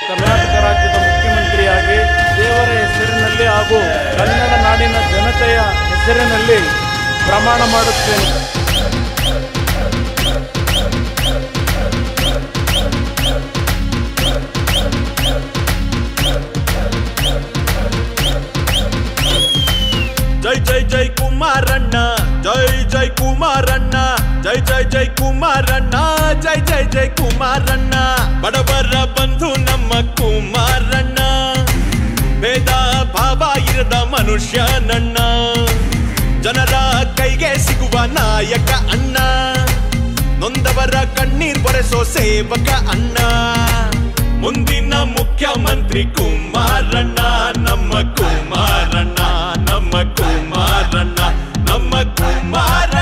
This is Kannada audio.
ಕರ್ನಾಟಕ ರಾಜ್ಯದ ಮುಖ್ಯಮಂತ್ರಿಯಾಗಿ ದೇವರ ಹೆಸರಿನಲ್ಲಿ ಹಾಗೂ ಕನ್ನಡ ನಾಡಿನ ಜನತೆಯ ಹೆಸರಿನಲ್ಲಿ ಪ್ರಮಾಣ ಮಾಡುತ್ತೇನೆ ಜೈ ಜೈ ಜೈ ಕುಮಾರಣ್ಣ ಜೈ ಜೈ ಕುಮಾರಣ್ಣ ಜೈ ಜೈ ಜೈ ಕುಮಾರಣ್ಣ ಜೈ ಜೈ ಜೈ ಕುಮಾರಣ್ಣ ಬಡವರ ಬಂಧು ನಮ್ಮ ಕುಮಾರಣ್ಣ ಭೇದ ಭಾವ ಇರದ ಮನುಷ್ಯ ನನ್ನ ಜನರ ಕೈಗೆ ಸಿಗುವ ನಾಯಕ ಅಣ್ಣ ನೊಂದವರ ಕಣ್ಣೀರ್ ಬರೆಸೋ ಸೇವಕ ಅಣ್ಣ ಮುಂದಿನ ಮುಖ್ಯಮಂತ್ರಿ ಕುಮಾರಣ್ಣ ನಮ್ಮ ಕುಮಾರಣ್ಣ ನಮ್ಮ ಕುಮಾರಣ್ಣ ನಮ್ಮ ಕುಮಾರ